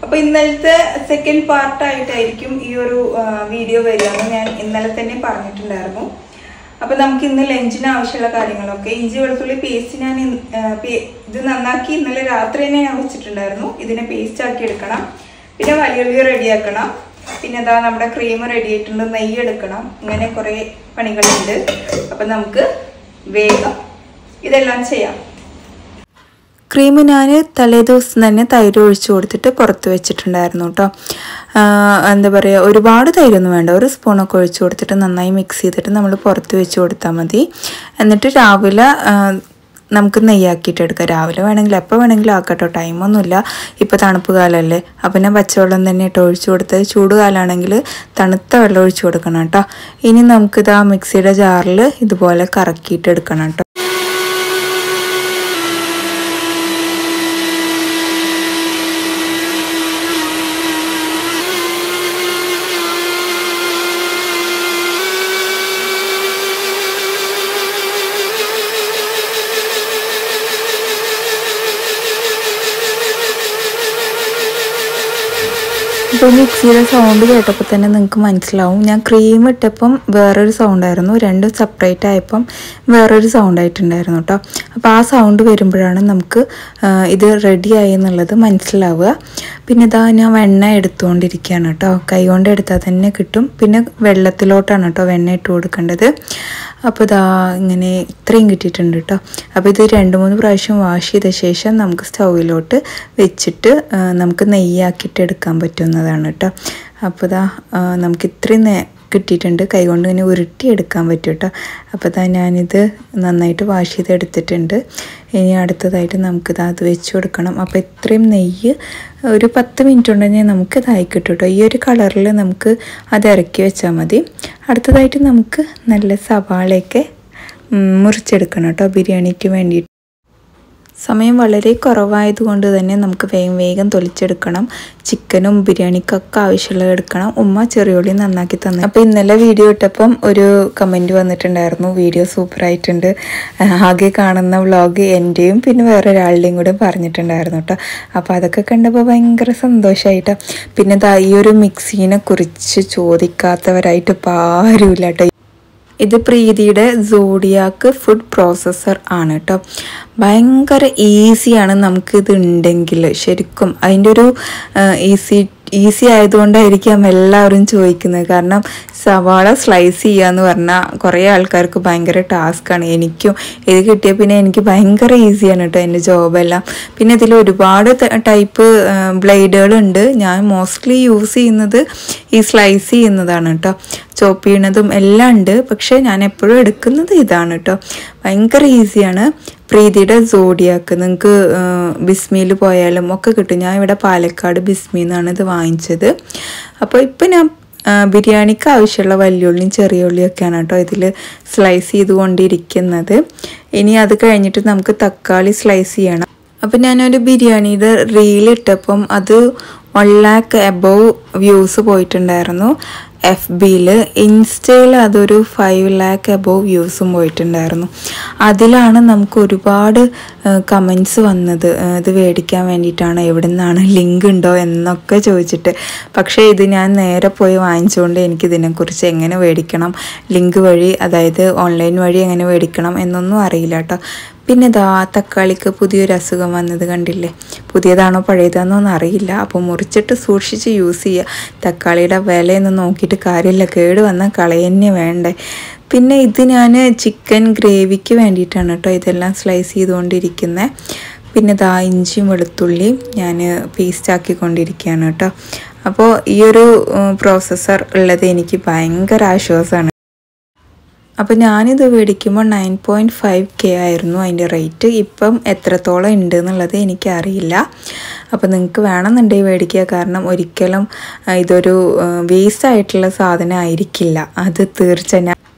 അപ്പൊ ഇന്നലത്തെ സെക്കൻഡ് പാർട്ടായിട്ടായിരിക്കും ഈ ഒരു ആ, വീഡിയോ വരിക എന്ന് ഞാൻ ഇന്നലെ തന്നെ പറഞ്ഞിട്ടുണ്ടായിരുന്നു അപ്പൊ നമുക്ക് ഇന്ന് ലഞ്ചിന് ആവശ്യമുള്ള കാര്യങ്ങളൊക്കെ ഇഞ്ചി വെളുത്തുള്ളി പേസ്റ്റ് ഞാൻ ഇന്ന്, ആ, പേ- ഇത് നന്നാക്കി ഇന്നലെ രാത്രി തന്നെ ഞാൻ വെച്ചിട്ടുണ്ടായിരുന്നു ഇതിനെ പേസ്റ്റ് ആക്കി എടുക്കണം പിന്നെ വലിയുള്ളി റെഡിയാക്കണം പിന്നെ ഇതാ നമ്മുടെ ക്രീം റെഡി ആയിട്ടുണ്ട് നെയ്യ് എടുക്കണം ഇങ്ങനെ കുറേ പണികളുണ്ട് അപ്പൊ നമുക്ക് വേഗം ഇതെല്ലാം ചെയ്യാം ക്രീം ഞാൻ തലേദിവസം തന്നെ തൈര് ഒഴിച്ചു കൊടുത്തിട്ട് പുറത്ത് വെച്ചിട്ടുണ്ടായിരുന്നു കേട്ടോ എന്താ പറയുക ഒരുപാട് തൈരൊന്നും വേണ്ട ഒരു സ്പൂണൊക്കെ ഒഴിച്ചു കൊടുത്തിട്ട് നന്നായി മിക്സ് ചെയ്തിട്ട് നമ്മൾ പുറത്ത് വെച്ച് കൊടുത്താൽ മതി എന്നിട്ട് രാവിലെ ആ, നമുക്ക് നെയ്യാക്കിയിട്ട് എടുക്കാം രാവിലെ വേണമെങ്കിൽ എപ്പോൾ വേണമെങ്കിലും ആക്കട്ടോ ടൈമൊന്നുമില്ല ഇപ്പോൾ തണുപ്പ് കാലമല്ലേ അപ്പം ഞാൻ പച്ചവെള്ളം തന്നെ ഇട്ട് ഒഴിച്ചു കൊടുത്ത് ചൂട് കാലമാണെങ്കിൽ തണുത്ത വെള്ളം ഒഴിച്ചു കൊടുക്കണം കേട്ടോ ഇനി നമുക്കിത് ആ മിക്സിയുടെ ജാറിൽ ഇതുപോലെ കറക്കിയിട്ട് എടുക്കണം കേട്ടോ ഇപ്പോൾ മിക്സിയുടെ സൗണ്ട് കേട്ടപ്പോൾ തന്നെ നിങ്ങൾക്ക് മനസ്സിലാവും ഞാൻ ക്രീം ഇട്ടപ്പം വേറൊരു സൗണ്ടായിരുന്നു രണ്ടും സെപ്പറേറ്റ് ആയപ്പം വേറൊരു സൗണ്ട് ആയിട്ടുണ്ടായിരുന്നു കേട്ടോ അപ്പോൾ ആ സൗണ്ട് വരുമ്പോഴാണ് നമുക്ക് ആ, ഇത് റെഡി ആയി എന്നുള്ളത് മനസ്സിലാവുക പിന്നെ ഇതാ ഞാൻ വെണ്ണ എടുത്തുകൊണ്ടിരിക്കുകയാണ് കേട്ടോ കൈ കൊണ്ട് എടുത്താൽ തന്നെ കിട്ടും പിന്നെ വെള്ളത്തിലോട്ടാണ് കേട്ടോ വെണ്ണ ഇട്ട് കൊടുക്കേണ്ടത് അപ്പോൾ ഇതാ ഇങ്ങനെ ഇത്രയും കിട്ടിയിട്ടുണ്ട് കേട്ടോ അപ്പോൾ ഇത് രണ്ട് മൂന്ന് പ്രാവശ്യം വാഷ് ചെയ്ത ശേഷം നമുക്ക് സ്റ്റൗവിലോട്ട് വെച്ചിട്ട് ആ, നമുക്ക് നെയ്യാക്കിയിട്ട് എടുക്കാൻ പറ്റുന്നതാണ് കേട്ടോ അപ്പോൾ ഇതാ ആ, നമുക്ക് ഇത്രയും നേ കിട്ടിയിട്ടുണ്ട് കൈകൊണ്ട് ഇങ്ങനെ ഉരുട്ടിയെടുക്കാൻ പറ്റും കേട്ടോ അപ്പോൾ ഇതാ ഞാനിത് നന്നായിട്ട് വാഷ് ചെയ്ത് എടുത്തിട്ടുണ്ട് ഇനി അടുത്തതായിട്ട് നമുക്കിത് അത് വെച്ച് കൊടുക്കണം അപ്പോൾ ഇത്രയും നെയ്യ് ഒരു പത്ത് മിനിറ്റ് ഉണ്ടെങ്കിൽ നമുക്ക് ഇതായി കിട്ടും കേട്ടോ ഈ ഒരു കളറിൽ നമുക്ക് അത് ഇറക്കി വെച്ചാൽ മതി അടുത്തതായിട്ട് നമുക്ക് നല്ല സവാളയൊക്കെ ഉം, മുറിച്ചെടുക്കണം കേട്ടോ ബിരിയാണിക്ക് വേണ്ടിയിട്ട് സമയം വളരെ കുറവായതുകൊണ്ട് തന്നെ നമുക്ക് വേഗം വേഗം തൊലിച്ചെടുക്കണം ചിക്കനും ബിരിയാണിക്കൊക്കെ ആവശ്യമുള്ളത് എടുക്കണം ഉമ്മ ചെറിയുള്ളി നന്നാക്കി തന്നു അപ്പോൾ ഇന്നലെ വീഡിയോ ഇട്ടപ്പം ഒരു കമൻറ്റ് വന്നിട്ടുണ്ടായിരുന്നു വീഡിയോ സൂപ്പറായിട്ടുണ്ട് ആകെ കാണുന്ന വ്ളോഗ് എൻ്റെയും പിന്നെ വേറെ ഒരാളുടെയും കൂടെ പറഞ്ഞിട്ടുണ്ടായിരുന്നു കേട്ടോ അപ്പോൾ അതൊക്കെ കണ്ടപ്പോൾ ഭയങ്കര സന്തോഷമായിട്ടോ പിന്നെ ദാ ഈ ഒരു മിക്സീനെ കുറിച്ച് ചോദിക്കാത്തവരായിട്ട് ഇപ്പോൾ ആരുമില്ല കേട്ടോ ഇത് പ്രീതിയുടെ സോഡിയാക്ക് ഫുഡ് പ്രോസസ്സർ ആണ് കേട്ടോ ഭയങ്കര ഈസിയാണ് നമുക്കിത് ഉണ്ടെങ്കിൽ ശരിക്കും അതിൻ്റെ ഒരു ഈസി ഈസി ആയതുകൊണ്ടായിരിക്കാം എല്ലാവരും ചോദിക്കുന്നത് കാരണം സവാള സ്ലൈസ് ചെയ്യുക എന്ന് പറഞ്ഞാൽ കുറേ ആൾക്കാർക്ക് ഭയങ്കര ടാസ്ക്കാണ് എനിക്കും ഇത് കിട്ടിയ പിന്നെ എനിക്ക് ഭയങ്കര ഈസിയാണ് കേട്ടോ എൻ്റെ ജോബെല്ലാം പിന്നെ ഇതിൽ ഒരുപാട് ടൈപ്പ് ബ്ലേഡുകളുണ്ട് ഞാൻ മോസ്റ്റ്ലി യൂസ് ചെയ്യുന്നത് ഈ സ്ലൈസ് ചെയ്യുന്നതാണ് കേട്ടോ ചോപ്പ് ചെയ്യണതും എല്ലാം ഉണ്ട് പക്ഷേ ഞാൻ എപ്പോഴും എടുക്കുന്നത് ഇതാണ് കേട്ടോ ഭയങ്കര ഈസിയാണ് പ്രീതിയുടെ സോഡിയാക്ക് നിങ്ങൾക്ക് ബിസ്മിയിൽ പോയാലും ഒക്കെ കിട്ടും ഞാൻ ഇവിടെ പാലക്കാട് ബിസ്മി എന്നാണ് ഇത് വാങ്ങിച്ചത് അപ്പോൾ ഇപ്പം ഞാൻ ആ, ബിരിയാണിക്ക് ആവശ്യമുള്ള വലിയുള്ളിയും ചെറിയ ഉള്ളിയൊക്കെയാണ് കേട്ടോ ഇതിൽ സ്ലൈസ് ചെയ്തുകൊണ്ടിരിക്കുന്നത് ഇനി അത് കഴിഞ്ഞിട്ട് നമുക്ക് തക്കാളി സ്ലൈസ് ചെയ്യണം അപ്പം ഞാനൊരു ബിരിയാണിയുടെ റീൽ ഇട്ടപ്പം അത് വൺ ലാക്ക് എബവ് വ്യൂസ് പോയിട്ടുണ്ടായിരുന്നു എഫ് ബിയിൽ ഇൻസ്റ്റയിൽ അതൊരു ഫൈവ് ലാക്ക് എബവ് വ്യൂസും പോയിട്ടുണ്ടായിരുന്നു അതിലാണ് നമുക്ക് ഒരുപാട് കമൻസ് വന്നത് ആ, ഇത് മേടിക്കാൻ വേണ്ടിയിട്ടാണ് എവിടെ നിന്നാണ് ലിങ്ക് ഉണ്ടോ എന്നൊക്കെ ചോദിച്ചിട്ട് പക്ഷേ ഇത് ഞാൻ നേരെ പോയി വാങ്ങിച്ചുകൊണ്ട് എനിക്കിതിനെക്കുറിച്ച് എങ്ങനെ മേടിക്കണം ലിങ്ക് വഴി അതായത് ഓൺലൈൻ വഴി എങ്ങനെ മേടിക്കണം എന്നൊന്നും അറിയില്ല കേട്ടോ പിന്നെ ദാ തക്കാളിക്ക് പുതിയൊരു അസുഖം വന്നത് കണ്ടില്ലേ പുതിയതാണോ പഴയതാണോ എന്ന് അറിയില്ല അപ്പോൾ മുറിച്ചിട്ട് സൂക്ഷിച്ച് യൂസ് ചെയ്യുക തക്കാളിയുടെ വിലയൊന്നും നോക്കിയിട്ട് കാര്യമില്ല കേട് വന്നാൽ കളയന്നെ വേണ്ടേ പിന്നെ ഇത് ഞാൻ ചിക്കൻ ഗ്രേവിക്ക് വേണ്ടിയിട്ടാണ് കേട്ടോ ഇതെല്ലാം സ്ലൈസ് ചെയ്തുകൊണ്ടിരിക്കുന്നത് പിന്നെ ദാ ഇഞ്ചിയും വെളുത്തുള്ളിയും ഞാൻ പേസ്റ്റ് ആക്കിക്കൊണ്ടിരിക്കുകയാണ് കേട്ടോ അപ്പോൾ ഈ ഒരു പ്രോസസ്സർ ഉള്ളത് എനിക്ക് ഭയങ്കര ആശ്വാസമാണ് അപ്പോൾ ഞാനിത് മേടിക്കുമ്പോൾ നയൻ പോയിൻറ്റ് ഫൈവ് കെ ആയിരുന്നു അതിൻ്റെ റേറ്റ് ഇപ്പം എത്രത്തോളം ഉണ്ട് എന്നുള്ളത് എനിക്കറിയില്ല അപ്പോൾ നിങ്ങൾക്ക് വേണമെന്നുണ്ടെങ്കിൽ മേടിക്കുക കാരണം ഒരിക്കലും ആ, ഇതൊരു വേസ്റ്റ് ആയിട്ടുള്ള സാധനം ആയിരിക്കില്ല അത് തീർച്ച ഞാൻ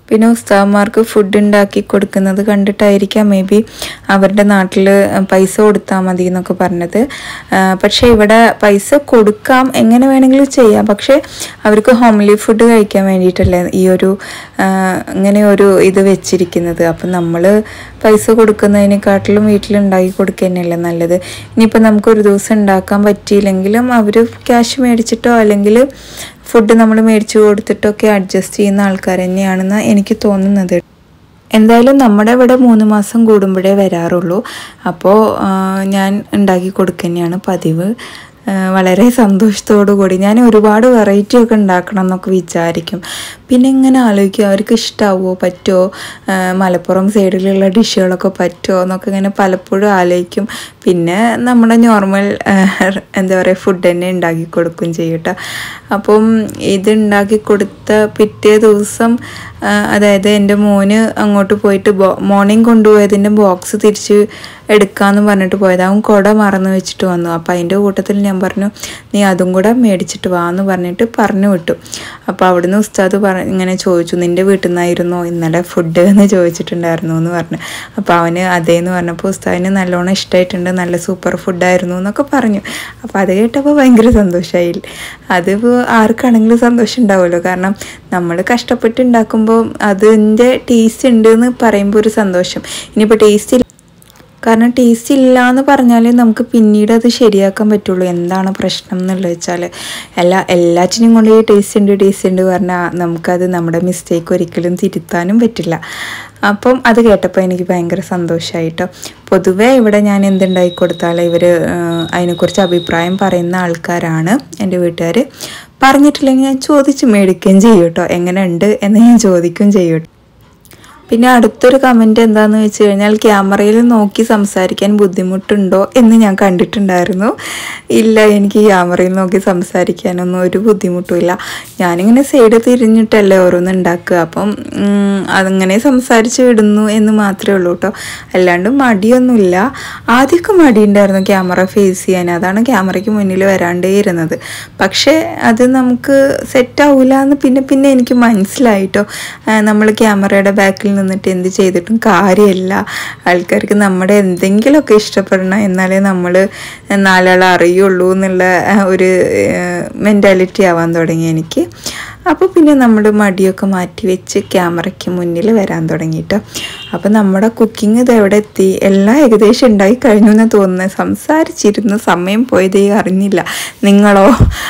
പിന്നെ ഉസ്താവന്മാർക്ക് ഫുഡ് ഉണ്ടാക്കി കൊടുക്കുന്നത് കണ്ടിട്ടായിരിക്കാം മേ ബി അവരുടെ നാട്ടിൽ പൈസ കൊടുത്താൽ മതി എന്നൊക്കെ പറഞ്ഞത് ആ, പക്ഷേ ഇവിടെ പൈസ കൊടുക്കാം എങ്ങനെ വേണമെങ്കിലും ചെയ്യാം പക്ഷേ അവർക്ക് ഹോംലി ഫുഡ് കഴിക്കാൻ വേണ്ടിയിട്ടല്ലേ ഈ ഒരു ആ, ഇങ്ങനെ ഒരു ഇത് വെച്ചിരിക്കുന്നത് അപ്പം നമ്മൾ പൈസ കൊടുക്കുന്നതിനെക്കാട്ടിലും വീട്ടിലുണ്ടാക്കി കൊടുക്കുക തന്നെയല്ലേ നല്ലത് ഇനിയിപ്പോൾ നമുക്കൊരു ദിവസം ഉണ്ടാക്കാൻ പറ്റിയില്ലെങ്കിലും അവർ ക്യാഷ് മേടിച്ചിട്ടോ അല്ലെങ്കിൽ ഫുഡ് നമ്മൾ മേടിച്ചു കൊടുത്തിട്ടൊക്കെ അഡ്ജസ്റ്റ് ചെയ്യുന്ന ആൾക്കാർ തന്നെയാണെന്ന് എനിക്ക് തോന്നുന്നത് എന്തായാലും നമ്മുടെ ഇവിടെ മൂന്ന് മാസം കൂടുമ്പോഴേ വരാറുള്ളൂ അപ്പോൾ ഞാൻ ഉണ്ടാക്കി കൊടുക്കുക തന്നെയാണ് പതിവ് ആ, വളരെ സന്തോഷത്തോടു കൂടി ഞാൻ ഒരുപാട് വെറൈറ്റി ഒക്കെ ഉണ്ടാക്കണം എന്നൊക്കെ വിചാരിക്കും പിന്നെ ഇങ്ങനെ ആലോചിക്കും അവർക്ക് ഇഷ്ടാവുമോ പറ്റുമോ ആ, മലപ്പുറം സൈഡിലുള്ള ഡിഷുകളൊക്കെ പറ്റുമോ എന്നൊക്കെ ഇങ്ങനെ പലപ്പോഴും ആലോചിക്കും പിന്നെ നമ്മുടെ നോർമൽ എന്താ പറയുക ഫുഡ് തന്നെ ഉണ്ടാക്കി കൊടുക്കും ചെയ്യും കേട്ടോ അപ്പം ഇത് ഉണ്ടാക്കി കൊടുത്ത പിറ്റേ ദിവസം ആ, അതായത് എൻ്റെ മോന് അങ്ങോട്ട് പോയിട്ട് മോർണിംഗ് കൊണ്ടുപോയതിൻ്റെ ബോക്സ് തിരിച്ച് എടുക്കാമെന്ന് പറഞ്ഞിട്ട് പോയത് അവൻ കുട മറന്നു വെച്ചിട്ട് വന്നു അപ്പം അതിൻ്റെ കൂട്ടത്തിൽ ഞാൻ പറഞ്ഞു നീ അതും കൂടെ മേടിച്ചിട്ട് വാ എന്ന് പറഞ്ഞിട്ട് പറഞ്ഞു വിട്ടു അപ്പോൾ അവിടുന്ന് ഉസ്താദ് പറ ഇങ്ങനെ ചോദിച്ചു നിൻ്റെ വീട്ടിൽ നിന്നായിരുന്നോ ഇന്നലെ ഫുഡ് എന്ന് ചോദിച്ചിട്ടുണ്ടായിരുന്നു എന്ന് പറഞ്ഞു അപ്പോൾ അവന് അതേന്ന് പറഞ്ഞപ്പോൾ ഉസ്താദിന് നല്ലോണം ഇഷ്ടമായിട്ടുണ്ട് നല്ല സൂപ്പർ ഫുഡായിരുന്നു എന്നൊക്കെ പറഞ്ഞു അപ്പോൾ അത് കേട്ടപ്പോൾ ഭയങ്കര സന്തോഷമായി അതിപ്പോൾ ആർക്കാണെങ്കിലും സന്തോഷം ഉണ്ടാവുമല്ലോ കാരണം നമ്മൾ കഷ്ടപ്പെട്ട് ഉണ്ടാക്കുമ്പോൾ അതിൻ്റെ ടേസ്റ്റ് ഉണ്ട് എന്ന് പറയുമ്പോൾ ഒരു സന്തോഷം ഇനിയിപ്പോൾ ടേസ്റ്റ് കാരണം ടേസ്റ്റ് ഇല്ല എന്ന് പറഞ്ഞാൽ നമുക്ക് പിന്നീട് അത് ശരിയാക്കാൻ പറ്റുള്ളൂ എന്താണ് പ്രശ്നം എന്നുള്ളത് വെച്ചാൽ എല്ലാ എല്ലാറ്റിനും കൊണ്ട് ഈ ടേസ്റ്റ് ഉണ്ട് ടേസ്റ്റ് ഉണ്ട് പറഞ്ഞാൽ നമുക്കത് നമ്മുടെ മിസ്റ്റേക്ക് ഒരിക്കലും തിരുത്താനും പറ്റില്ല അപ്പം അത് കേട്ടപ്പോൾ എനിക്ക് ഭയങ്കര സന്തോഷമായിട്ടോ പൊതുവേ ഇവിടെ ഞാൻ എന്തുണ്ടാക്കി കൊടുത്താലും ഇവർ അതിനെക്കുറിച്ച് അഭിപ്രായം പറയുന്ന ആൾക്കാരാണ് എൻ്റെ വീട്ടുകാർ പറഞ്ഞിട്ടില്ലെങ്കിൽ ഞാൻ ചോദിച്ച് മേടിക്കുകയും ചെയ്യും കേട്ടോ എങ്ങനെ ഉണ്ട് എന്ന് ഞാൻ ചോദിക്കുകയും ചെയ്യും ട്ടോ. പിന്നെ അടുത്തൊരു കമൻറ്റ് എന്താണെന്ന് വെച്ച് കഴിഞ്ഞാൽ ക്യാമറയിൽ നോക്കി സംസാരിക്കാൻ ബുദ്ധിമുട്ടുണ്ടോ എന്ന് ഞാൻ കണ്ടിട്ടുണ്ടായിരുന്നു ഇല്ല എനിക്ക് ക്യാമറയിൽ നോക്കി സംസാരിക്കാനൊന്നും ഒരു ബുദ്ധിമുട്ടുമില്ല ഞാനിങ്ങനെ സൈഡ് തിരിഞ്ഞിട്ടല്ലേ ഓരോന്ന് ഉണ്ടാക്കുക അപ്പം ഉം, അതങ്ങനെ സംസാരിച്ച് വിടുന്നു എന്ന് മാത്രമേ ഉള്ളൂ കേട്ടോ അല്ലാണ്ട് മടിയൊന്നുമില്ല ആദ്യമൊക്കെ മടിയുണ്ടായിരുന്നു ക്യാമറ ഫേസ് ചെയ്യാൻ അതാണ് ക്യാമറയ്ക്ക് മുന്നിൽ വരാണ്ടേ ഇരുന്നത് പക്ഷേ അത് നമുക്ക് സെറ്റ് ആവില്ല എന്ന് പിന്നെ പിന്നെ എനിക്ക് മനസ്സിലായിട്ടോ നമ്മൾ ക്യാമറയുടെ ബാക്കിൽ നിന്നിട്ട് എന്ത് ചെയ്തിട്ടും കാര്യമില്ല ആൾക്കാർക്ക് നമ്മുടെ എന്തെങ്കിലുമൊക്കെ ഇഷ്ടപ്പെടണം എന്നാലേ നമ്മൾ നാലാളെ അറിയുള്ളൂ എന്നുള്ള ആ, ഒരു മെൻറ്റാലിറ്റി ആവാൻ തുടങ്ങി എനിക്ക് അപ്പോൾ പിന്നെ നമ്മൾ മടിയൊക്കെ മാറ്റി വെച്ച് ക്യാമറയ്ക്ക് മുന്നിൽ വരാൻ തുടങ്ങിയിട്ടോ അപ്പോൾ നമ്മുടെ കുക്കിംഗ് ഇത് എവിടെ എത്തി എല്ലാം ഏകദേശം ഉണ്ടായി കഴിഞ്ഞു എന്ന് തോന്നുന്നത് സംസാരിച്ചിരുന്നു സമയം പോയതേ അറിഞ്ഞില്ല നിങ്ങളോ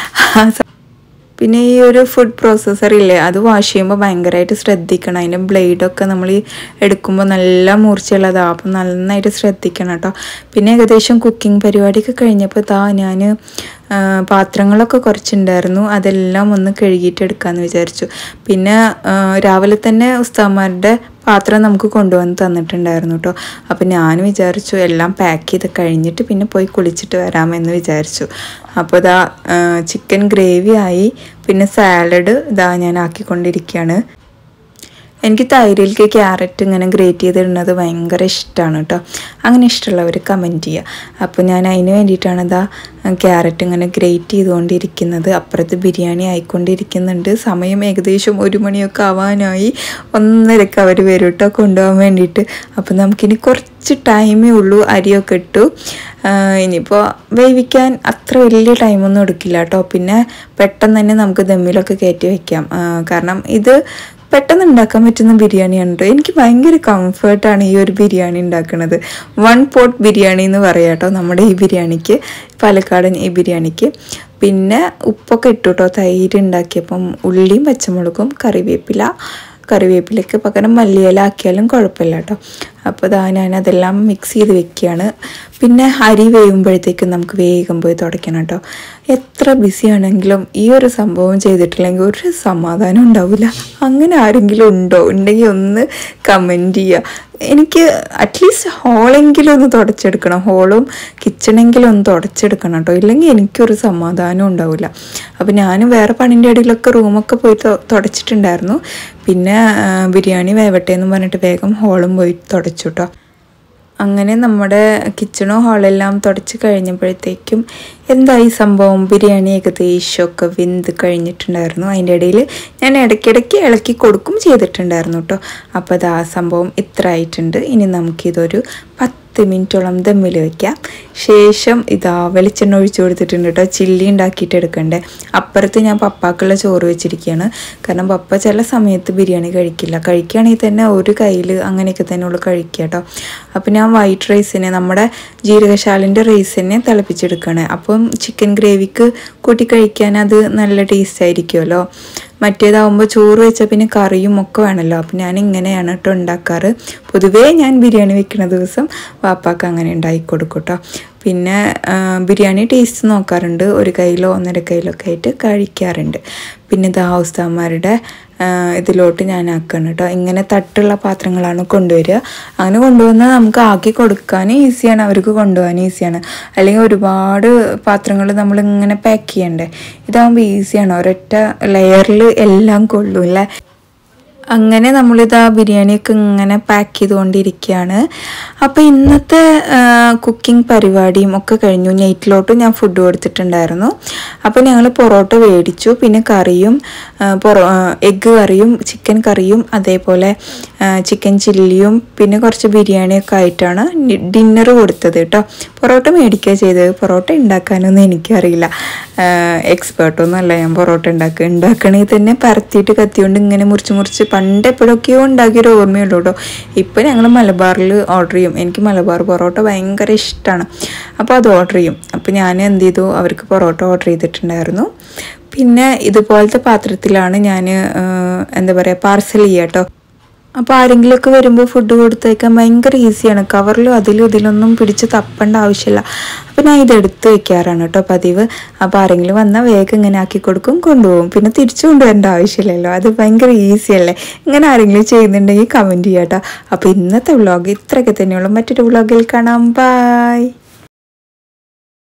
പിന്നെ ഈ ഒരു ഫുഡ് പ്രോസസ്സർ ഇല്ലേ അത് വാഷ് ചെയ്യുമ്പോൾ ഭയങ്കരമായിട്ട് ശ്രദ്ധിക്കണം അതിൻ്റെ ബ്ലേഡൊക്കെ നമ്മൾ ഈ എടുക്കുമ്പോൾ നല്ല മൂർച്ചയുള്ളതാണ് അപ്പം നന്നായിട്ട് ശ്രദ്ധിക്കണം കേട്ടോ പിന്നെ ഏകദേശം കുക്കിംഗ് പരിപാടിയൊക്കെ കഴിഞ്ഞപ്പോൾ താ ഞാൻ പാത്രങ്ങളൊക്കെ കുറച്ചുണ്ടായിരുന്നു അതെല്ലാം ഒന്ന് കഴുകിയിട്ട് എടുക്കാമെന്ന് വിചാരിച്ചു പിന്നെ ആ, രാവിലെ തന്നെ ഉസ്താമാരുടെ പാത്രം നമുക്ക് കൊണ്ടുവന്ന് തന്നിട്ടുണ്ടായിരുന്നു കേട്ടോ അപ്പം ഞാൻ വിചാരിച്ചു എല്ലാം പാക്ക് ചെയ്ത് കഴിഞ്ഞിട്ട് പിന്നെ പോയി കുളിച്ചിട്ട് വരാമെന്ന് വിചാരിച്ചു അപ്പോൾ ഇതാ ചിക്കൻ ഗ്രേവി ആയി പിന്നെ സാലഡ് ഇതാ ഞാൻ ആക്കിക്കൊണ്ടിരിക്കുകയാണ് എനിക്ക് തൈരിലേക്ക് ക്യാരറ്റ് ഇങ്ങനെ ഗ്രേറ്റ് ചെയ്തിടുന്നത് ഭയങ്കര ഇഷ്ടമാണ് കേട്ടോ അങ്ങനെ ഇഷ്ടമുള്ളവർ കമൻറ്റ് ചെയ്യുക അപ്പോൾ ഞാൻ അതിന് വേണ്ടിയിട്ടാണ് ഇതാ ക്യാരറ്റ് ഇങ്ങനെ ഗ്രേറ്റ് ചെയ്തുകൊണ്ടിരിക്കുന്നത് അപ്പുറത്ത് ബിരിയാണി ആയിക്കൊണ്ടിരിക്കുന്നുണ്ട് സമയം ഏകദേശം ഒരു മണിയൊക്കെ ആവാനായി ഒന്നരക്ക് അവർ വരും കേട്ടോ കൊണ്ടുപോകാൻ വേണ്ടിയിട്ട് അപ്പോൾ നമുക്കിനി കുറച്ച് ടൈമേ ഉള്ളൂ അരിയൊക്കെ ഇട്ടു ആഹ് ഇനിയിപ്പോൾ വേവിക്കാൻ അത്ര വലിയ ടൈമൊന്നും എടുക്കില്ല കേട്ടോ പിന്നെ പെട്ടെന്ന് തന്നെ നമുക്ക് ദമ്മിലൊക്കെ കയറ്റി വെക്കാം ആഹ് കാരണം ഇത് പെട്ടെന്ന് ഉണ്ടാക്കാൻ പറ്റുന്ന ബിരിയാണിയാണ് കേട്ടോ എനിക്ക് ഭയങ്കര കംഫർട്ടാണ് ഈ ഒരു ബിരിയാണി ഉണ്ടാക്കുന്നത് വൺ പോട്ട് ബിരിയാണി എന്ന് പറയാം കേട്ടോ നമ്മുടെ ഈ ബിരിയാണിക്ക് പാലക്കാടൻ ഈ ബിരിയാണിക്ക് പിന്നെ ഉപ്പൊക്കെ ഇട്ടു കേട്ടോ തൈര് ഉണ്ടാക്കിയപ്പം ഉള്ളിയും പച്ചമുളകും കറിവേപ്പില കറിവേപ്പിലയ്ക്ക് പകരം മല്ലിയില ആക്കിയാലും കുഴപ്പമില്ല കേട്ടോ അപ്പോൾ ഇതാ ഞാൻ അതെല്ലാം മിക്സ് ചെയ്ത് വെക്കുകയാണ് പിന്നെ അരി വേവുമ്പോഴത്തേക്കും നമുക്ക് വേഗം പോയി തുടയ്ക്കണം കേട്ടോ എത്ര ബിസി ആണെങ്കിലും ഈ ഒരു സംഭവം ചെയ്തിട്ടില്ലെങ്കിൽ ഒരു സമാധാനം ഉണ്ടാവില്ല അങ്ങനെ ആരെങ്കിലും ഉണ്ടോ ഉണ്ടെങ്കിൽ ഒന്ന് കമൻറ്റ് ചെയ്യുക എനിക്ക് അറ്റ്ലീസ്റ്റ് ഹോളെങ്കിലും ഒന്ന് തുടച്ചെടുക്കണം ഹോളും കിച്ചണെങ്കിലും ഒന്ന് തുടച്ചെടുക്കണം കേട്ടോ ഇല്ലെങ്കിൽ എനിക്കൊരു സമാധാനം ഉണ്ടാവില്ല അപ്പോൾ ഞാൻ വേറെ പണിൻ്റെ ഇടയിലൊക്കെ റൂമൊക്കെ പോയി തൊ- തുടച്ചിട്ടുണ്ടായിരുന്നു പിന്നെ ആ, ബിരിയാണി വേവട്ടെ എന്ന് പറഞ്ഞിട്ട് വേഗം ഹോളും പോയി തുടച്ചു കേട്ടോ അങ്ങനെ നമ്മുടെ കിച്ചണോ ഹാളെല്ലാം തുടച്ച് കഴിഞ്ഞപ്പോഴത്തേക്കും എന്തായി സംഭവം ബിരിയാണി ഏകദേശമൊക്കെ വെന്ത് കഴിഞ്ഞിട്ടുണ്ടായിരുന്നു അതിൻ്റെ ഇടയിൽ ഞാൻ ഇടയ്ക്കിടയ്ക്ക് ഇളക്കി കൊടുക്കും ചെയ്തിട്ടുണ്ടായിരുന്നു കേട്ടോ അപ്പോൾ അത് ആ സംഭവം ഇത്ര ആയിട്ടുണ്ട് ഇനി നമുക്കിതൊരു പത്ത് മിനിറ്റോളം ദമ്മിൽ വെക്കാം ശേഷം ഇതാ വെളിച്ചെണ്ണ ഒഴിച്ചു കൊടുത്തിട്ടുണ്ട് കേട്ടോ ചില്ലി ഉണ്ടാക്കിയിട്ട് എടുക്കണ്ടേ അപ്പുറത്ത് ഞാൻ പപ്പാക്കുള്ള ചോറ് വെച്ചിരിക്കുകയാണ് കാരണം പപ്പ ചില സമയത്ത് ബിരിയാണി കഴിക്കില്ല കഴിക്കുകയാണെങ്കിൽ തന്നെ ഒരു കയ്യിൽ അങ്ങനെയൊക്കെ തന്നെ ഉള്ളു കഴിക്കുക കേട്ടോ അപ്പം ഞാൻ വൈറ്റ് റൈസിനെ നമ്മുടെ ജീരകശാലിൻ്റെ റൈസിനെ തിളപ്പിച്ചെടുക്കുകയാണ് അപ്പം ചിക്കൻ ഗ്രേവിക്ക് കൂട്ടി കഴിക്കാൻ അത് നല്ല ടേസ്റ്റ് ആയിരിക്കുമല്ലോ മറ്റേതാവുമ്പോൾ ചോറ് വെച്ചാൽ പിന്നെ കറിയും ഒക്കെ വേണമല്ലോ അപ്പം ഞാൻ ഇങ്ങനെയാണ് കേട്ടോ ഉണ്ടാക്കാറ് പൊതുവേ ഞാൻ ബിരിയാണി വെക്കുന്ന ദിവസം വാപ്പാക്ക് അങ്ങനെ ഉണ്ടാക്കി കൊടുക്കും കേട്ടോ പിന്നെ ആ, ബിരിയാണി ടേസ്റ്റ് നോക്കാറുണ്ട് ഒരു കയ്യിലോ ഒന്നര കയ്യിലോ ഒക്കെ ആയിട്ട് കഴിക്കാറുണ്ട് പിന്നെ ഇത് ഹൗസ്താന്മാരുടെ ഇതിലോട്ട് ഞാൻ ആക്കുകയാണ് കേട്ടോ ഇങ്ങനെ തട്ടുള്ള പാത്രങ്ങളാണ് കൊണ്ടുവരിക അങ്ങനെ കൊണ്ടുവന്നാൽ നമുക്ക് ആക്കി കൊടുക്കാൻ ഈസിയാണ് അവർക്ക് കൊണ്ടുപോകാൻ ഈസിയാണ് അല്ലെങ്കിൽ ഒരുപാട് പാത്രങ്ങൾ നമ്മൾ ഇങ്ങനെ പാക്ക് ചെയ്യണ്ടേ ഇതാകുമ്പോൾ ഈസിയാണ് ഒരൊറ്റ ലെയറിൽ എല്ലാം കൊള്ളും അല്ലേ അങ്ങനെ നമ്മളിതാ ബിരിയാണിയൊക്കെ ഇങ്ങനെ പാക്ക് ചെയ്തുകൊണ്ടിരിക്കുകയാണ് അപ്പോൾ ഇന്നത്തെ കുക്കിംഗ് പരിപാടിയും ഒക്കെ കഴിഞ്ഞു നൈറ്റിലോട്ട് ഞാൻ ഫുഡ് കൊടുത്തിട്ടുണ്ടായിരുന്നു അപ്പോൾ ഞങ്ങൾ പൊറോട്ട മേടിച്ചു പിന്നെ കറിയും ആ, പൊറോ എഗ്ഗ് കറിയും ചിക്കൻ കറിയും അതേപോലെ ചിക്കൻ ചില്ലിയും പിന്നെ കുറച്ച് ബിരിയാണിയൊക്കെ ആയിട്ടാണ് ഡിന്നർ കൊടുത്തത് കേട്ടോ പൊറോട്ട മേടിക്കുക ചെയ്തത് പൊറോട്ട ഉണ്ടാക്കാനൊന്നും എനിക്കറിയില്ല എക്സ്പേർട്ടൊന്നും അല്ല ഞാൻ പൊറോട്ട ഉണ്ടാക്കുക ഉണ്ടാക്കണമെങ്കിൽ തന്നെ പരത്തിയിട്ട് കത്തിയോണ്ട് ഇങ്ങനെ മുറിച്ച് മുറിച്ച് പണ്ട് എപ്പോഴൊക്കെയോ ഉണ്ടാക്കിയൊരു ഓർമ്മയുള്ളൂ കേട്ടോ ഇപ്പം ഞങ്ങൾ മലബാറിൽ ഓർഡർ ചെയ്യും എനിക്ക് മലബാർ പൊറോട്ട ഭയങ്കര ഇഷ്ടമാണ് അപ്പോൾ അത് ഓർഡർ ചെയ്യും അപ്പോൾ ഞാൻ എന്ത് ചെയ്തു അവർക്ക് പൊറോട്ട ഓർഡർ ചെയ്തിട്ടുണ്ടായിരുന്നു പിന്നെ ഇതുപോലത്തെ പാത്രത്തിലാണ് ഞാൻ എന്താ പറയുക പാർസൽ ചെയ്യുക കേട്ടോ അപ്പോൾ ആരെങ്കിലുമൊക്കെ വരുമ്പോൾ ഫുഡ് കൊടുത്തേക്കാൻ ഭയങ്കര ഈസിയാണ് കവറിലും അതിലും ഇതിലൊന്നും പിടിച്ച് തപ്പേണ്ട ആവശ്യമില്ല അപ്പോൾ ഞാൻ ഇത് എടുത്ത് വെക്കാറാണ് കേട്ടോ പതിവ് അപ്പോൾ ആരെങ്കിലും വന്നാൽ വേഗം ഇങ്ങനെ ആക്കി കൊടുക്കും കൊണ്ടുപോകും പിന്നെ തിരിച്ചു കൊണ്ടുവരേണ്ട ആവശ്യമില്ലല്ലോ അത് ഭയങ്കര ഈസി അല്ലേ ഇങ്ങനെ ആരെങ്കിലും ചെയ്യുന്നുണ്ടെങ്കിൽ കമൻറ്റ് ചെയ്യാം കേട്ടോ അപ്പോൾ ഇന്നത്തെ വ്ളോഗ് ഇത്രയൊക്കെ തന്നെയുള്ളൂ മറ്റൊരു വ്ളോഗിൽ കാണാം ബൈ